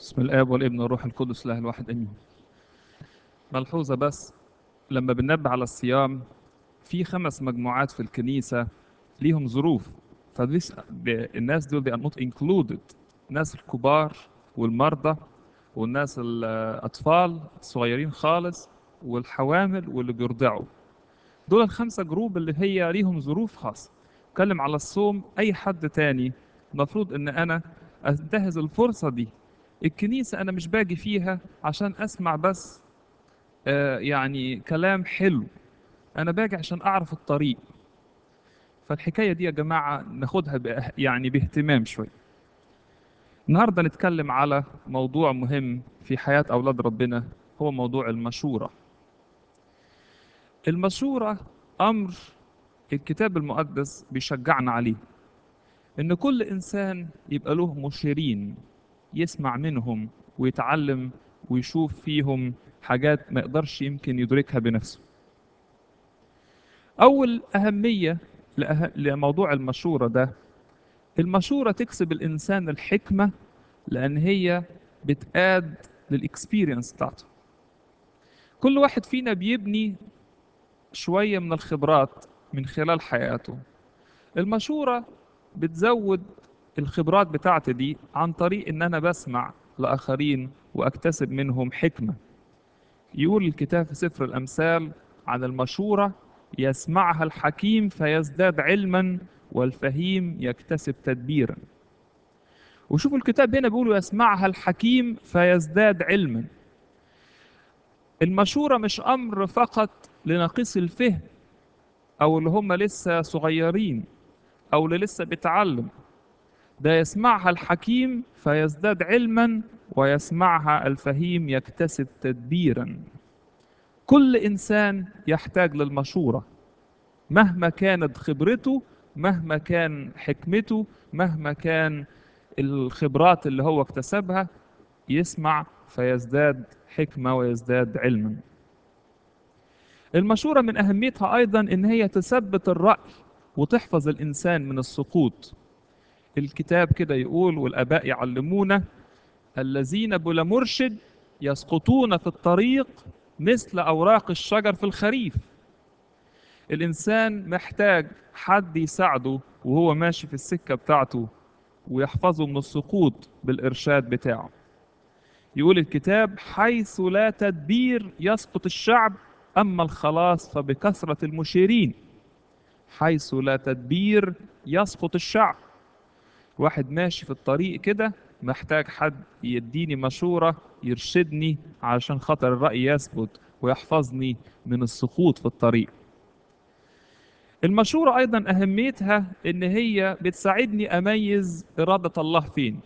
بسم الآب والابن والروح القدس الله الواحد آمين. ملحوظة بس لما بننبه على الصيام في خمس مجموعات في الكنيسة ليهم ظروف فديس الناس دول they are not included الناس الكبار والمرضى والناس الأطفال الصغيرين خالص والحوامل واللي بيرضعوا دول الخمسة جروب اللي هي ليهم ظروف خاصة اتكلم على الصوم أي حد تاني المفروض إن أنا أنتهز الفرصة دي الكنيسة أنا مش باجي فيها عشان أسمع بس آه يعني كلام حلو أنا باجي عشان أعرف الطريق فالحكاية دي يا جماعة ناخدها بأه يعني باهتمام شوية النهاردة نتكلم على موضوع مهم في حياة أولاد ربنا هو موضوع المشورة المشورة أمر الكتاب المقدس بيشجعنا عليه إن كل إنسان يبقى له مشيرين يسمع منهم ويتعلم ويشوف فيهم حاجات ما يقدرش يمكن يدركها بنفسه أول أهمية لأه... لموضوع المشورة ده المشورة تكسب الإنسان الحكمة لأن هي بتآد للإكسبيرينس بتاعته كل واحد فينا بيبني شوية من الخبرات من خلال حياته المشورة بتزود الخبرات بتاعتي دي عن طريق ان انا بسمع لاخرين واكتسب منهم حكمه يقول الكتاب في سفر الامثال عن المشوره يسمعها الحكيم فيزداد علما والفهيم يكتسب تدبيرا وشوفوا الكتاب هنا بيقولوا يسمعها الحكيم فيزداد علما المشورة مش أمر فقط لناقص الفهم أو اللي هم لسه صغيرين أو اللي لسه بيتعلم ده يسمعها الحكيم فيزداد علما ويسمعها الفهيم يكتسب تدبيرا كل انسان يحتاج للمشوره مهما كانت خبرته مهما كان حكمته مهما كان الخبرات اللي هو اكتسبها يسمع فيزداد حكمه ويزداد علما المشوره من اهميتها ايضا ان هي تثبت الراي وتحفظ الانسان من السقوط الكتاب كده يقول والآباء يعلمونا الذين بلا مرشد يسقطون في الطريق مثل أوراق الشجر في الخريف الإنسان محتاج حد يساعده وهو ماشي في السكة بتاعته ويحفظه من السقوط بالإرشاد بتاعه يقول الكتاب حيث لا تدبير يسقط الشعب أما الخلاص فبكثرة المشيرين حيث لا تدبير يسقط الشعب واحد ماشي في الطريق كده محتاج حد يديني مشورة يرشدني علشان خاطر الرأي يثبت ويحفظني من السقوط في الطريق المشورة أيضا أهميتها إن هي بتساعدني أميز إرادة الله فين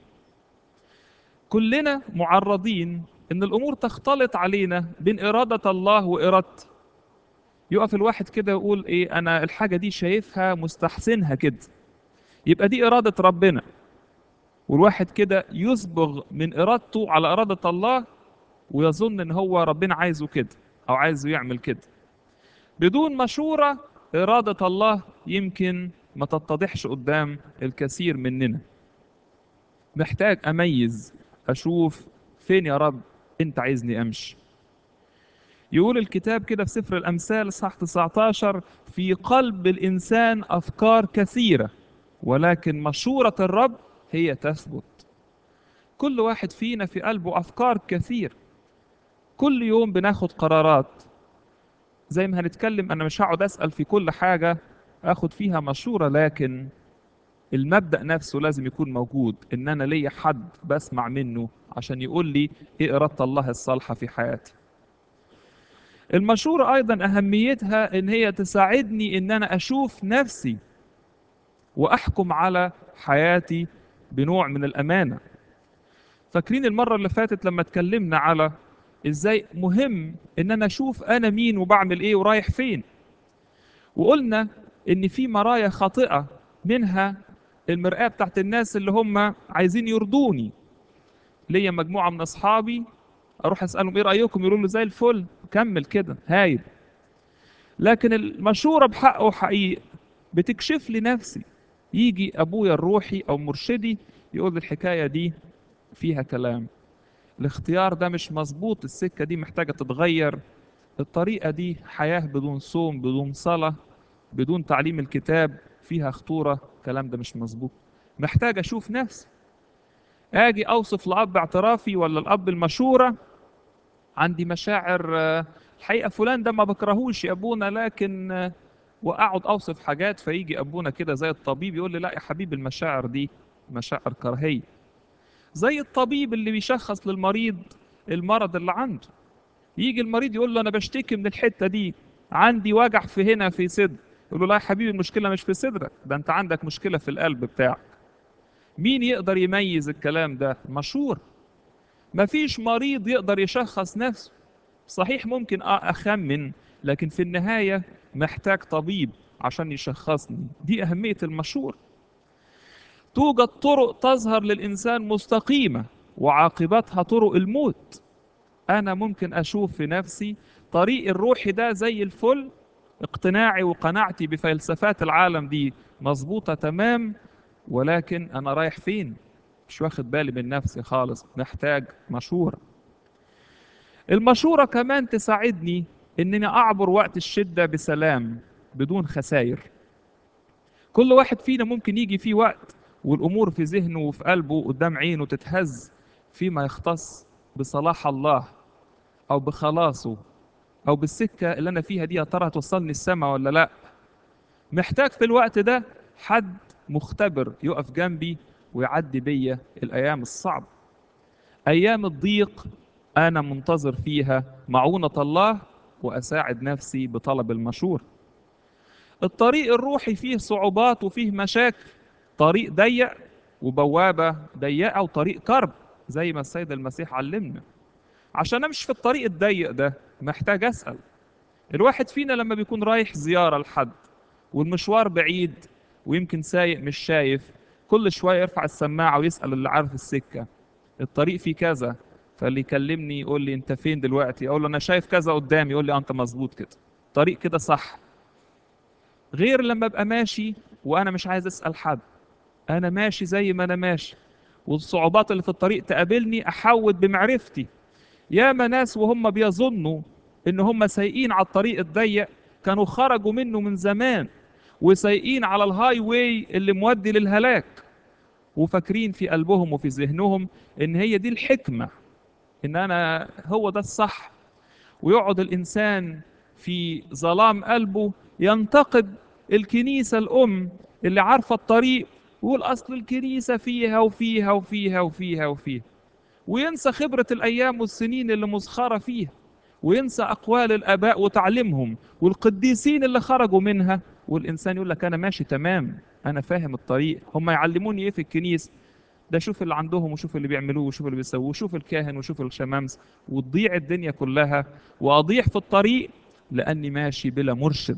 كلنا معرضين إن الأمور تختلط علينا بين إرادة الله وإرادتي يقف الواحد كده يقول إيه أنا الحاجة دي شايفها مستحسنها كده يبقى دي إرادة ربنا والواحد كده يصبغ من إرادته على إرادة الله ويظن إن هو ربنا عايزه كده أو عايزه يعمل كده بدون مشورة إرادة الله يمكن ما تتضحش قدام الكثير مننا محتاج أميز أشوف فين يا رب أنت عايزني أمشي يقول الكتاب كده في سفر الأمثال صح 19 في قلب الإنسان أفكار كثيرة ولكن مشورة الرب هي تثبت كل واحد فينا في قلبه أفكار كثير كل يوم بناخد قرارات زي ما هنتكلم أنا مش هقعد أسأل في كل حاجة أخد فيها مشورة لكن المبدأ نفسه لازم يكون موجود إن أنا ليا حد بسمع منه عشان يقول لي إيه إرادة الله الصالحة في حياتي المشورة أيضا أهميتها إن هي تساعدني إن أنا أشوف نفسي واحكم على حياتي بنوع من الامانه فاكرين المره اللي فاتت لما اتكلمنا على ازاي مهم ان انا اشوف انا مين وبعمل ايه ورايح فين وقلنا ان في مرايا خاطئه منها المرآة بتاعت الناس اللي هم عايزين يرضوني ليا مجموعة من أصحابي أروح أسألهم إيه رأيكم يقولوا له زي الفل كمل كده هايل لكن المشورة بحقه حقيقي بتكشف لي نفسي يجي ابويا الروحي او مرشدي يقول الحكايه دي فيها كلام الاختيار ده مش مظبوط السكة دي محتاجة تتغير الطريقة دي حياة بدون صوم بدون صلاة بدون تعليم الكتاب فيها خطورة الكلام ده مش مظبوط محتاج أشوف نفسي أجي أوصف لأب اعترافي ولا الأب المشورة عندي مشاعر آه، الحقيقة فلان ده ما بكرهوش يا أبونا لكن آه، وأقعد أوصف حاجات فيجي أبونا كده زي الطبيب يقول لي لا يا حبيبي المشاعر دي مشاعر كراهية زي الطبيب اللي بيشخص للمريض المرض اللي عنده يجي المريض يقول له انا بشتكي من الحته دي عندي وجع في هنا في صدر يقول له لا يا حبيبي المشكله مش في صدرك ده انت عندك مشكله في القلب بتاعك مين يقدر يميز الكلام ده مشهور مفيش مريض يقدر يشخص نفسه صحيح ممكن اه اخمن لكن في النهايه محتاج طبيب عشان يشخصني دي اهميه المشهور توجد طرق تظهر للانسان مستقيمه وعاقبتها طرق الموت انا ممكن اشوف في نفسي طريق الروحي ده زي الفل اقتناعي وقناعتي بفلسفات العالم دي مظبوطة تمام ولكن انا رايح فين مش واخد بالي من نفسي خالص محتاج مشورة المشورة كمان تساعدني انني اعبر وقت الشدة بسلام بدون خسائر كل واحد فينا ممكن يجي فيه وقت والامور في ذهنه وفي قلبه قدام عينه تتهز فيما يختص بصلاح الله او بخلاصه او بالسكه اللي انا فيها دي يا ترى هتوصلني السما ولا لا محتاج في الوقت ده حد مختبر يقف جنبي ويعدي بيا الايام الصعبه ايام الضيق انا منتظر فيها معونه الله واساعد نفسي بطلب المشوره الطريق الروحي فيه صعوبات وفيه مشاكل طريق ضيق وبوابه ضيقه وطريق كرب زي ما السيد المسيح علمنا عشان امشي في الطريق الضيق ده محتاج اسال الواحد فينا لما بيكون رايح زياره لحد والمشوار بعيد ويمكن سايق مش شايف كل شويه يرفع السماعه ويسال اللي عارف السكه الطريق فيه كذا فاللي يكلمني يقول لي انت فين دلوقتي اقول له انا شايف كذا قدامي يقول لي آه، انت مظبوط كده طريق كده صح غير لما ابقى ماشي وانا مش عايز اسال حد انا ماشي زي ما انا ماشي والصعوبات اللي في الطريق تقابلني احود بمعرفتي ياما ناس وهم بيظنوا ان هم سايقين على الطريق الضيق كانوا خرجوا منه من زمان وسايقين على الهاي واي اللي مودي للهلاك وفاكرين في قلبهم وفي ذهنهم ان هي دي الحكمة ان انا هو ده الصح ويقعد الانسان في ظلام قلبه ينتقد الكنيسة الام اللي عارفة الطريق ويقول اصل الكنيسة فيها وفيها وفيها وفيها وفيها وينسى خبرة الأيام والسنين اللي مسخرة فيها وينسى أقوال الآباء وتعليمهم والقديسين اللي خرجوا منها والإنسان يقول لك أنا ماشي تمام أنا فاهم الطريق هم يعلموني إيه في الكنيسة ده شوف اللي عندهم وشوف اللي بيعملوه وشوف اللي بيسووه وشوف الكاهن وشوف الشمامس وتضيع الدنيا كلها وأضيع في الطريق لأني ماشي بلا مرشد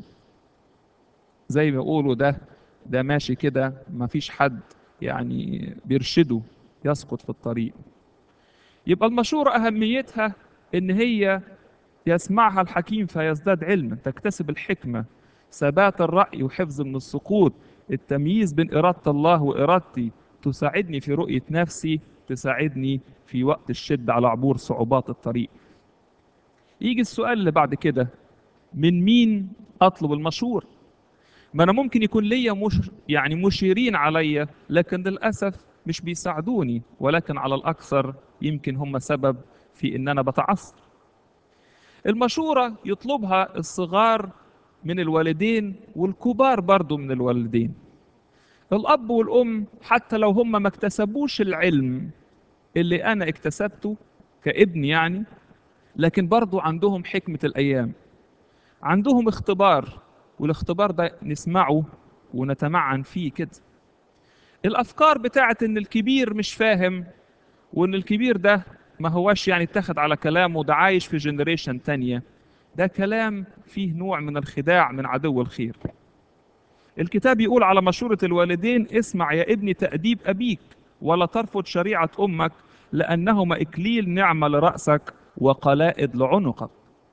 زي ما يقولوا ده ده ماشي كده مفيش حد يعني بيرشده يسقط في الطريق يبقى المشورة أهميتها إن هي يسمعها الحكيم فيزداد علما تكتسب الحكمة ثبات الرأي وحفظ من السقوط التمييز بين إرادة الله وإرادتي تساعدني في رؤية نفسي تساعدني في وقت الشدة على عبور صعوبات الطريق يجي السؤال اللي بعد كده من مين أطلب المشورة ما أنا ممكن يكون ليا مش يعني مشيرين عليا لكن للأسف مش بيساعدوني ولكن على الأكثر يمكن هم سبب في إن أنا بتعثر المشورة يطلبها الصغار من الوالدين والكبار برضو من الوالدين الأب والأم حتى لو هم ما اكتسبوش العلم اللي أنا اكتسبته كابن يعني لكن برضو عندهم حكمة الأيام عندهم اختبار والاختبار ده نسمعه ونتمعن فيه كده الافكار بتاعت ان الكبير مش فاهم وان الكبير ده ما هواش يعني اتخذ على كلامه ده عايش في جنريشن تانية ده كلام فيه نوع من الخداع من عدو الخير الكتاب يقول على مشورة الوالدين اسمع يا ابني تأديب أبيك ولا ترفض شريعة أمك لأنهما إكليل نعمة لرأسك وقلائد لعنقك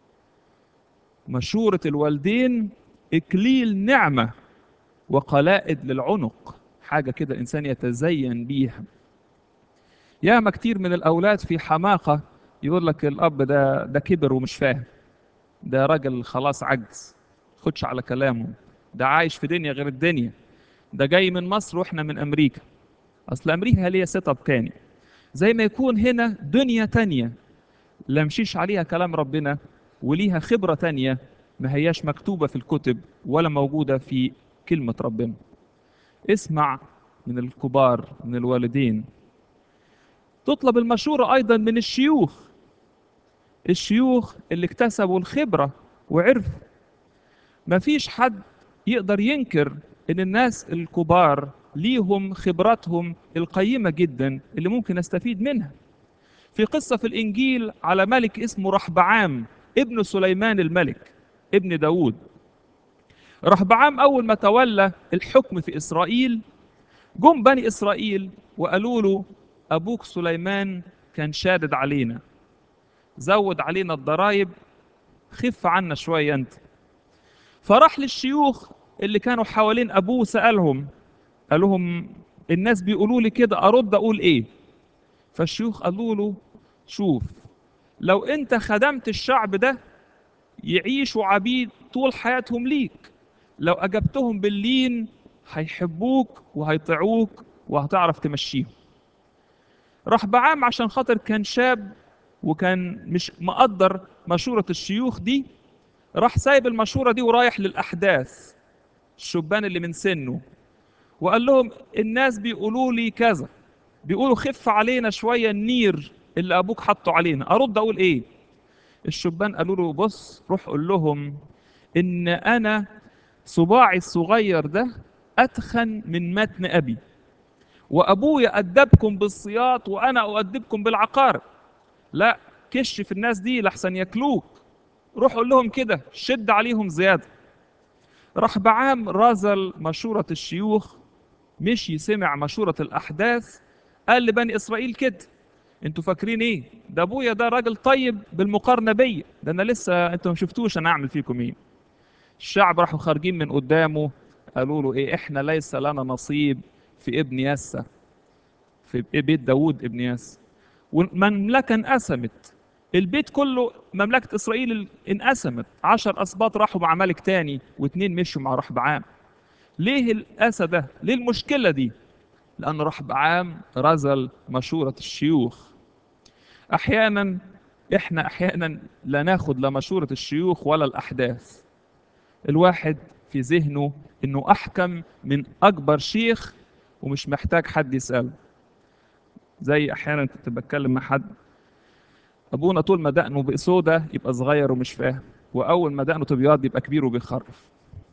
مشورة الوالدين إكليل نعمة وقلائد للعنق حاجة كده الإنسان يتزين بيها ياما كتير من الأولاد في حماقة يقول لك الأب ده ده كبر ومش فاهم ده راجل خلاص عجز خدش على كلامه ده عايش في دنيا غير الدنيا ده جاي من مصر واحنا من أمريكا أصل أمريكا ليها سيت اب تاني زي ما يكون هنا دنيا تانية لا مشيش عليها كلام ربنا وليها خبرة تانية ما هياش مكتوبة في الكتب ولا موجودة في كلمة ربنا اسمع من الكبار من الوالدين تطلب المشورة أيضا من الشيوخ الشيوخ اللي اكتسبوا الخبرة وعرفوا مفيش حد يقدر ينكر ان الناس الكبار ليهم خبراتهم القيمة جدا اللي ممكن استفيد منها في قصة في الإنجيل على ملك اسمه رحبعام ابن سليمان الملك ابن داود رحبعام أول ما تولى الحكم في إسرائيل جم بني إسرائيل وقالوا له أبوك سليمان كان شادد علينا زود علينا الضرايب خف عنا شوية أنت فراح للشيوخ اللي كانوا حوالين أبوه سألهم قال لهم الناس بيقولوا لي كده أرد أقول إيه فالشيوخ قالوا له شوف لو أنت خدمت الشعب ده يعيشوا عبيد طول حياتهم ليك لو أجبتهم باللين هيحبوك وهيطيعوك وهتعرف تمشيهم راح بعام عشان خاطر كان شاب وكان مش مقدر مشورة الشيوخ دي راح سايب المشورة دي ورايح للأحداث الشبان اللي من سنه وقال لهم الناس بيقولوا لي كذا بيقولوا خف علينا شوية النير اللي أبوك حطه علينا أرد أقول إيه الشبان قالوا له بص روح قول لهم إن أنا صباعي الصغير ده أتخن من متن أبي وأبويا أدبكم بالصياط وأنا أؤدبكم بالعقارب لا كشف الناس دي لحسن ياكلوك روح قول لهم كده شد عليهم زيادة راح بعام رازل مشورة الشيوخ مشي سمع مشورة الأحداث قال لبني إسرائيل كده انتوا فاكرين ايه ده ابويا ده راجل طيب بالمقارنة بيا ده انا لسه انتوا ما شفتوش انا اعمل فيكم ايه الشعب راحوا خارجين من قدامه قالوا له ايه احنا ليس لنا نصيب في ابن يسى في بيت داوود ابن يسى والمملكة انقسمت البيت كله مملكة إسرائيل انقسمت عشر أسباط راحوا مع ملك تاني واتنين مشوا مع رحبعام ليه الأسى ده؟ ليه المشكلة دي؟ لأن رحبعام رزل مشورة الشيوخ أحيانا إحنا أحيانا لا ناخد لا مشورة الشيوخ ولا الأحداث الواحد في ذهنه إنه أحكم من أكبر شيخ ومش محتاج حد يسأله زي أحيانا كنت بتكلم مع حد ابونا طول ما دقنه بسودة يبقى صغير ومش فاهم واول ما دقنه تبيض يبقى كبير وبيخرف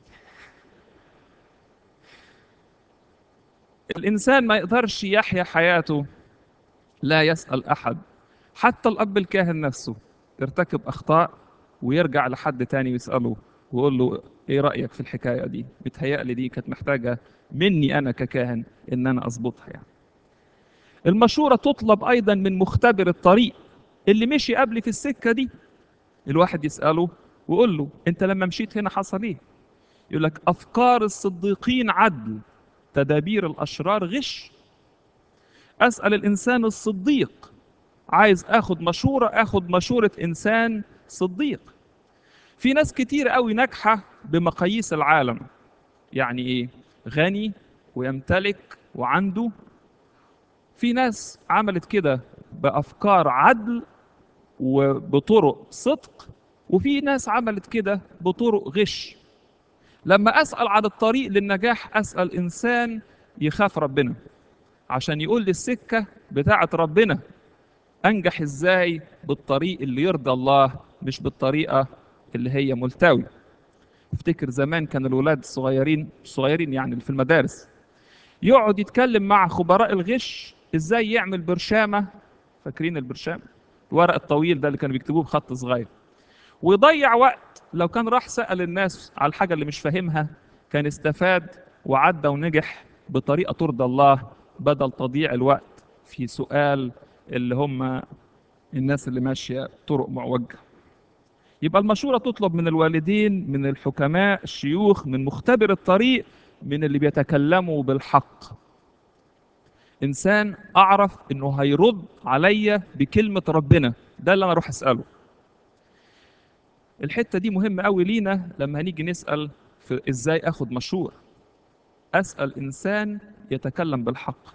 الانسان ما يقدرش يحيا حياته لا يسال احد حتى الاب الكاهن نفسه يرتكب اخطاء ويرجع لحد تاني ويساله ويقول له ايه رايك في الحكايه دي بتهيألي دي كانت محتاجه مني انا ككاهن ان انا اظبطها يعني المشوره تطلب ايضا من مختبر الطريق اللي مشي قبلي في السكة دي الواحد يسأله ويقول له انت لما مشيت هنا حصل ايه يقول لك افكار الصديقين عدل تدابير الاشرار غش اسأل الانسان الصديق عايز اخد مشورة اخد مشورة انسان صديق في ناس كتير قوي ناجحة بمقاييس العالم يعني ايه غني ويمتلك وعنده في ناس عملت كده بافكار عدل وبطرق صدق وفي ناس عملت كده بطرق غش لما اسال عن الطريق للنجاح اسال انسان يخاف ربنا عشان يقول لي السكه بتاعه ربنا انجح ازاي بالطريق اللي يرضى الله مش بالطريقه اللي هي ملتوي افتكر زمان كان الولاد الصغيرين الصغيرين يعني في المدارس يقعد يتكلم مع خبراء الغش ازاي يعمل برشامه فاكرين البرشام الورق الطويل ده اللي كانوا بيكتبوه بخط صغير ويضيع وقت لو كان راح سأل الناس على الحاجة اللي مش فاهمها كان استفاد وعدى ونجح بطريقة ترضى الله بدل تضييع الوقت في سؤال اللي هم الناس اللي ماشية طرق معوجة يبقى المشورة تطلب من الوالدين من الحكماء الشيوخ من مختبر الطريق من اللي بيتكلموا بالحق انسان اعرف انه هيرد عليا بكلمه ربنا ده اللي انا اروح اساله الحته دي مهمه قوي لينا لما هنيجي نسال في ازاي اخد مشوره اسال انسان يتكلم بالحق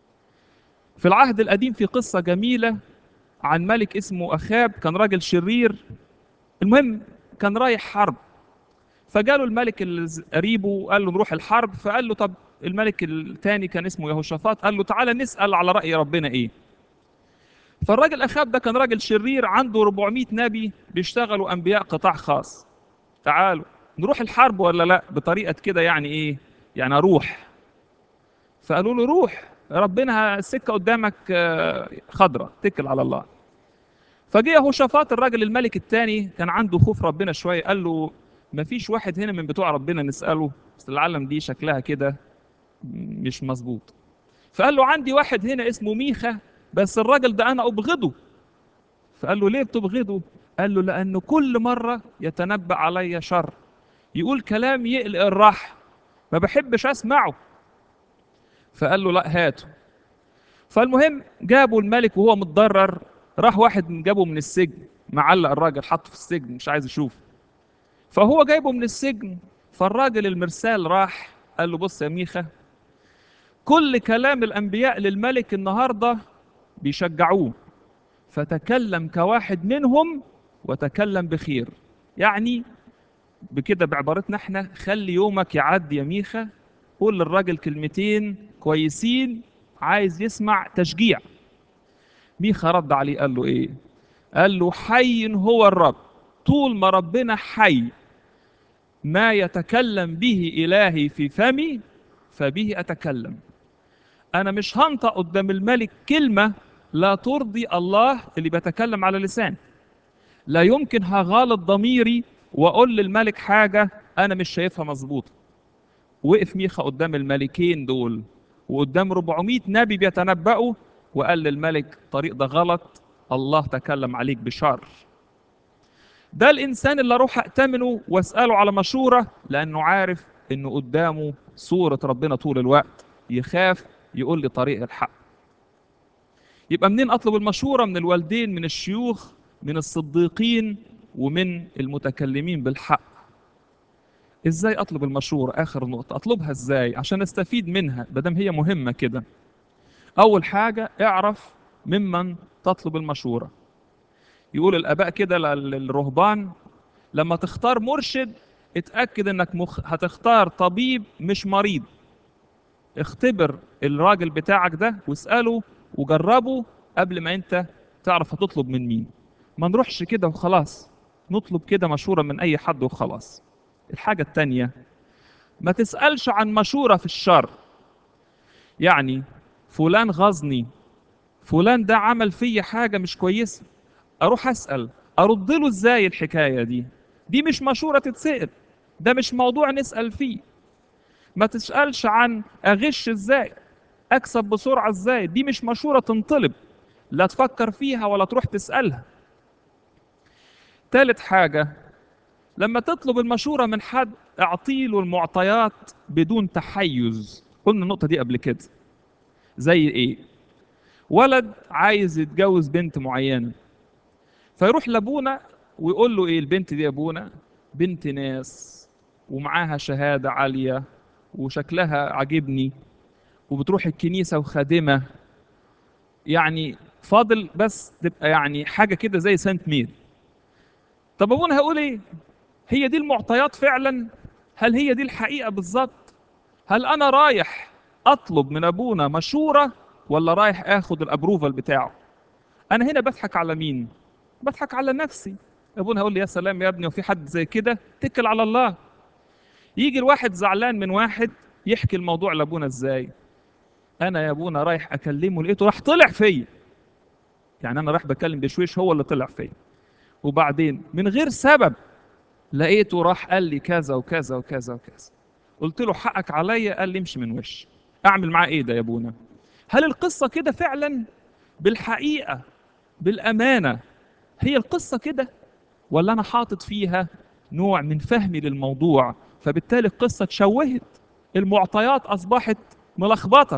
في العهد القديم في قصه جميله عن ملك اسمه اخاب كان راجل شرير المهم كان رايح حرب فجاله الملك اللي قريبه وقال له نروح الحرب فقال له طب الملك الثاني كان اسمه يهوشافاط قال له تعالى نسال على راي ربنا ايه فالراجل اخاب ده كان راجل شرير عنده 400 نبي بيشتغلوا انبياء قطاع خاص تعالوا نروح الحرب ولا لا بطريقه كده يعني ايه يعني اروح فقالوا له روح ربنا السكه قدامك آه، خضره اتكل على الله فجه يهوشافاط الراجل الملك الثاني كان عنده خوف ربنا شويه قال له ما فيش واحد هنا من بتوع ربنا نساله بس العالم دي شكلها كده مش مظبوط فقال له عندي واحد هنا اسمه ميخا بس الراجل ده انا ابغضه فقال له ليه بتبغضه قال له لانه كل مره يتنبأ عليا شر يقول كلام يقلق الراحه ما بحبش اسمعه فقال له لا هاته فالمهم جابوا الملك وهو متضرر راح واحد من جابه من السجن معلق الراجل حطه في السجن مش عايز يشوفه فهو جايبه من السجن فالراجل المرسال راح قال له بص يا ميخا كل كلام الانبياء للملك النهارده بيشجعوه فتكلم كواحد منهم وتكلم بخير يعني بكده بعبارتنا احنا خلي يومك يعدي يا ميخا قول للراجل كلمتين كويسين عايز يسمع تشجيع ميخا رد عليه قال له ايه قال له حي هو الرب طول ما ربنا حي ما يتكلم به إلهي في فمي فبه أتكلم أنا مش هنطق قدام الملك كلمة لا ترضي الله اللي بيتكلم على لسان لا يمكن هغالط ضميري وأقول للملك حاجة أنا مش شايفها مظبوطة وقف ميخا قدام الملكين دول وقدام 400 نبي بيتنبأوا وقال للملك الطريق ده غلط الله تكلم عليك بشر ده الانسان اللي اروح ائتمنه واساله على مشوره لانه عارف انه قدامه صوره ربنا طول الوقت يخاف يقول لي طريق الحق يبقى منين اطلب المشوره من الوالدين من الشيوخ من الصديقين ومن المتكلمين بالحق ازاي اطلب المشوره اخر نقطه اطلبها ازاي عشان استفيد منها بدم هي مهمه كده اول حاجه اعرف ممن تطلب المشوره يقول الاباء كده لل- للرهبان لما تختار مرشد اتاكد انك مخ... هتختار طبيب مش مريض اختبر الراجل بتاعك ده واساله وجربه قبل ما انت تعرف هتطلب من مين ما نروحش كده وخلاص نطلب كده مشوره من اي حد وخلاص الحاجه التانية ما تسالش عن مشوره في الشر يعني فلان غزني فلان ده عمل فيا حاجه مش كويسه اروح اسال ارد له ازاي الحكايه دي دي مش مشوره تتسال ده مش موضوع نسال فيه ما تسالش عن اغش ازاي اكسب بسرعه ازاي دي مش مشوره تنطلب لا تفكر فيها ولا تروح تسالها تالت حاجه لما تطلب المشوره من حد اعطيله المعطيات بدون تحيز قلنا النقطه دي قبل كده زي ايه ولد عايز يتجوز بنت معينه فيروح لابونا ويقول له ايه البنت دي يا ابونا بنت ناس ومعاها شهاده عاليه وشكلها عاجبني وبتروح الكنيسه وخادمه يعني فاضل بس تبقى يعني حاجه كده زي سانت مير طب ابونا هيقول ايه هي دي المعطيات فعلا هل هي دي الحقيقه بالظبط هل انا رايح اطلب من ابونا مشوره ولا رايح اخد الابروفال بتاعه انا هنا بضحك على مين بضحك على نفسي ابونا هيقول لي يا سلام يا ابني وفي حد زي كده اتكل على الله يجي الواحد زعلان من واحد يحكي الموضوع لابونا ازاي انا يا ابونا رايح اكلمه لقيته راح طلع فيا يعني انا رايح بكلم بشويش هو اللي طلع فيا وبعدين من غير سبب لقيته راح قال لي كذا وكذا وكذا وكذا قلت له حقك عليا قال لي امشي من وشي اعمل معاه ايه ده يا ابونا هل القصه كده فعلا بالحقيقه بالامانه هي القصه كده ولا انا حاطط فيها نوع من فهمي للموضوع فبالتالي القصه اتشوهت المعطيات اصبحت ملخبطه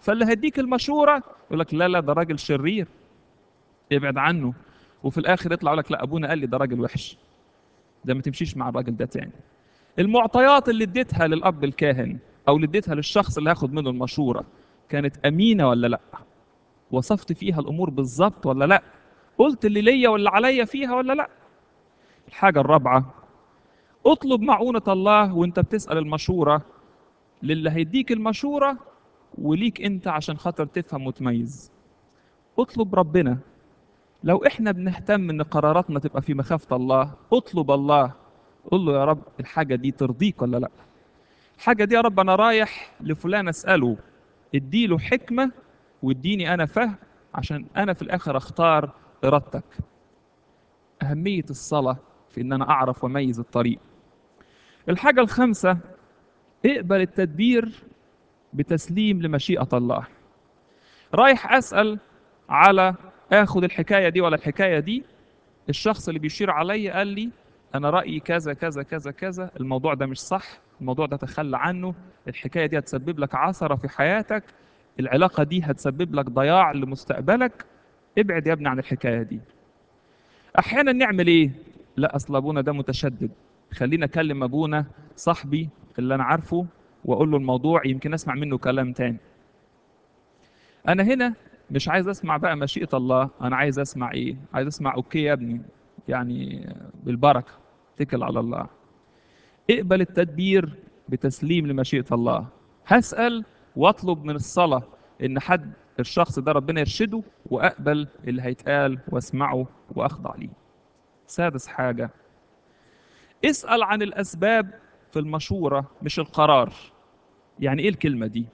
فاللي هيديك المشوره يقول لك لا لا ده راجل شرير ابعد عنه وفي الاخر يطلع يقول لك لا ابونا قال لي ده راجل وحش ده ما تمشيش مع الراجل ده تاني المعطيات اللي اديتها للاب الكاهن او اللي اديتها للشخص اللي هاخد منه المشوره كانت امينه ولا لا وصفت فيها الامور بالظبط ولا لا قلت اللي ليا واللي عليا فيها ولا لا الحاجه الرابعه اطلب معونه الله وانت بتسال المشوره للي هيديك المشوره وليك انت عشان خاطر تفهم وتميز اطلب ربنا لو احنا بنهتم ان قراراتنا تبقى في مخافه الله اطلب الله قول له يا رب الحاجه دي ترضيك ولا لا الحاجه دي يا رب انا رايح لفلان اساله اديله حكمه واديني انا فهم عشان انا في الاخر اختار ارادتك اهميه الصلاه في ان انا اعرف واميز الطريق الحاجه الخامسه اقبل التدبير بتسليم لمشيئه الله رايح اسال على اخد الحكايه دي ولا الحكايه دي الشخص اللي بيشير عليا قال لي انا رايي كذا كذا كذا كذا الموضوع ده مش صح الموضوع ده تخلى عنه الحكايه دي هتسبب لك عثره في حياتك العلاقه دي هتسبب لك ضياع لمستقبلك ابعد يا ابني عن الحكايه دي احيانا نعمل ايه لا اصل ابونا ده متشدد خلينا اكلم ابونا صاحبي اللي انا عارفه واقول له الموضوع يمكن اسمع منه كلام تاني انا هنا مش عايز اسمع بقى مشيئه الله انا عايز اسمع ايه عايز اسمع اوكي يا ابني يعني بالبركه اتكل على الله اقبل التدبير بتسليم لمشيئه الله هسال واطلب من الصلاه ان حد الشخص ده ربنا يرشده واقبل اللي هيتقال واسمعه واخضع ليه سادس حاجه اسال عن الاسباب في المشوره مش القرار يعني ايه الكلمه دي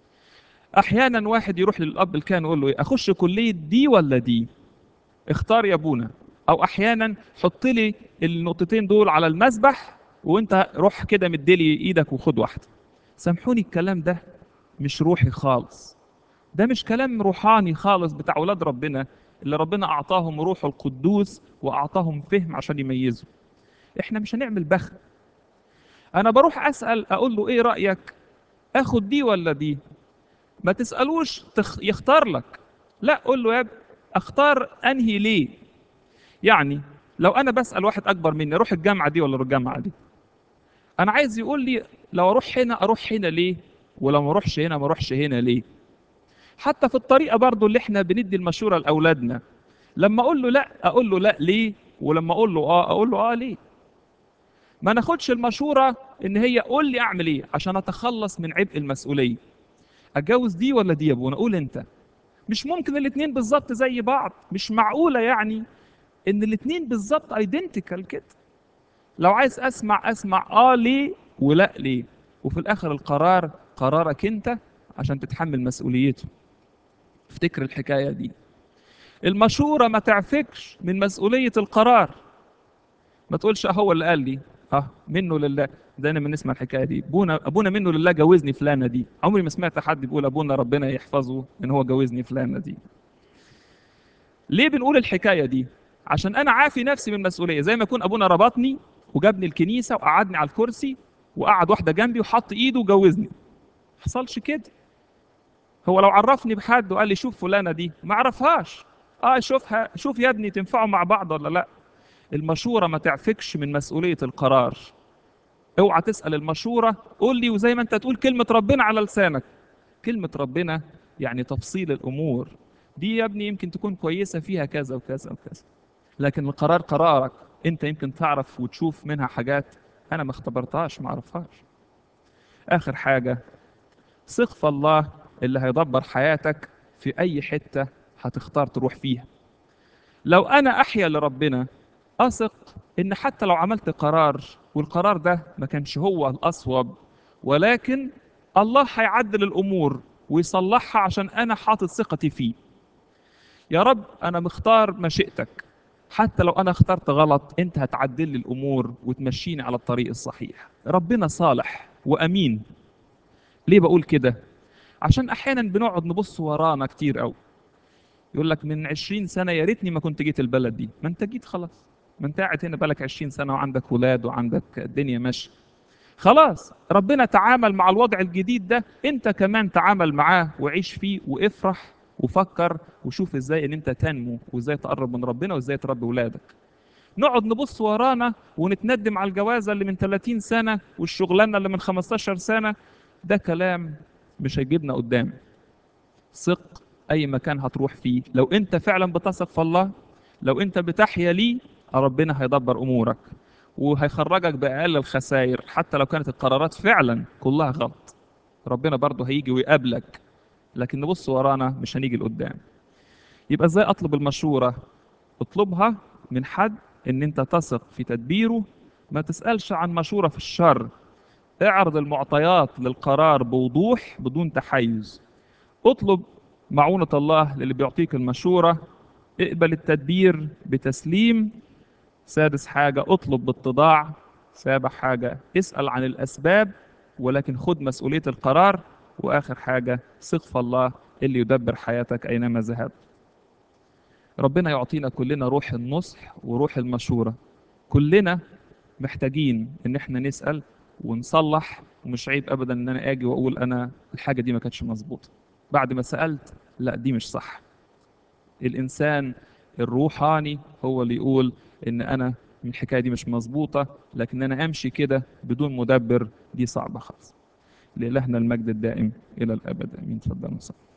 احيانا واحد يروح للاب الكاهن يقول له ايه اخش كليه دي ولا دي اختار يا ابونا او احيانا حط لي النقطتين دول على المسبح وانت روح كده مديلي ايدك وخد واحده سامحوني الكلام ده مش روحي خالص ده مش كلام روحاني خالص بتاع اولاد ربنا اللي ربنا اعطاهم روحه القدوس واعطاهم فهم عشان يميزوا احنا مش هنعمل بخت انا بروح اسال اقول له ايه رايك اخد دي ولا دي ما تسالوش تخ... يختار لك لا قول له يا ابني اختار انهي ليه يعني لو انا بسال واحد اكبر مني اروح الجامعه دي ولا اروح الجامعه دي انا عايز يقول لي لو اروح هنا اروح هنا ليه ولو ما اروحش هنا ما اروحش هنا ليه حتى في الطريقه برضو اللي احنا بندي المشوره لاولادنا لما اقول له لا اقول له لا ليه ولما اقول له اه اقول له اه ليه ما ناخدش المشوره ان هي قول لي اعمل ايه عشان اتخلص من عبء المسؤوليه اتجوز دي ولا دي يا ابونا قول انت مش ممكن الاثنين بالظبط زي بعض مش معقوله يعني ان الاثنين بالظبط ايدنتيكال كده لو عايز اسمع اسمع اه ليه ولا ليه وفي الاخر القرار قرارك انت عشان تتحمل مسؤوليته افتكر الحكايه دي المشوره ما تعفكش من مسؤوليه القرار ما تقولش اه هو اللي قال لي اه منه لله دايما بنسمع الحكايه دي ابونا ابونا منه لله جوزني فلانه دي عمري ما سمعت حد بيقول ابونا ربنا يحفظه ان هو جوزني فلانه دي ليه بنقول الحكايه دي عشان انا عافي نفسي من المسؤوليه زي ما يكون ابونا ربطني وجابني الكنيسه وقعدني على الكرسي وقعد واحده جنبي وحط ايده وجوزني حصلش كده هو لو عرفني بحد وقال لي شوف فلانه دي ما اعرفهاش اه شوفها شوف يا ابني تنفعوا مع بعض ولا لا المشوره ما تعفكش من مسؤوليه القرار اوعى تسال المشوره قول لي وزي ما انت تقول كلمه ربنا على لسانك كلمه ربنا يعني تفصيل الامور دي يا ابني يمكن تكون كويسه فيها كذا وكذا وكذا لكن القرار قرارك انت يمكن تعرف وتشوف منها حاجات انا ما اختبرتهاش ما اعرفهاش اخر حاجه ثق في الله اللي هيدبر حياتك في اي حته هتختار تروح فيها لو انا احيا لربنا اثق ان حتى لو عملت قرار والقرار ده ما كانش هو الاصوب ولكن الله هيعدل الامور ويصلحها عشان انا حاطط ثقتي فيه يا رب انا مختار مشيئتك حتى لو انا اخترت غلط انت هتعدل لي الامور وتمشيني على الطريق الصحيح ربنا صالح وامين ليه بقول كده عشان احيانا بنقعد نبص ورانا كتير قوي يقول لك من 20 سنه يا ريتني ما كنت جيت البلد دي ما انت جيت خلاص ما انت قاعد هنا بالك 20 سنه وعندك ولاد وعندك الدنيا ماشيه خلاص ربنا تعامل مع الوضع الجديد ده انت كمان تعامل معاه وعيش فيه وافرح وفكر وشوف ازاي ان انت تنمو وازاي تقرب من ربنا وازاي تربي ولادك نقعد نبص ورانا ونتندم على الجوازة اللي من 30 سنة والشغلانة اللي من 15 سنة ده كلام مش هيجيبنا قدام ثق اي مكان هتروح فيه لو انت فعلا بتثق في الله لو انت بتحيا ليه ربنا هيدبر امورك وهيخرجك باقل الخسائر حتى لو كانت القرارات فعلا كلها غلط ربنا برضه هيجي ويقابلك لكن نبص ورانا مش هنيجي لقدام يبقى ازاي اطلب المشوره اطلبها من حد ان انت تثق في تدبيره ما تسالش عن مشوره في الشر اعرض المعطيات للقرار بوضوح بدون تحيز اطلب معونة الله للي بيعطيك المشورة اقبل التدبير بتسليم سادس حاجة اطلب باتضاع سابع حاجة اسأل عن الأسباب ولكن خد مسؤولية القرار وآخر حاجة ثق في الله اللي يدبر حياتك أينما ذهبت ربنا يعطينا كلنا روح النصح وروح المشورة كلنا محتاجين ان احنا نسأل ونصلح ومش عيب ابدا ان انا اجي واقول انا الحاجة دي ما كانتش مظبوطة بعد ما سألت لا دي مش صح الإنسان الروحاني هو اللي يقول إن أنا الحكاية دي مش مظبوطة لكن أنا أمشي كده بدون مدبر دي صعبة خالص لإلهنا المجد الدائم إلى الأبد آمين تفضل وصلي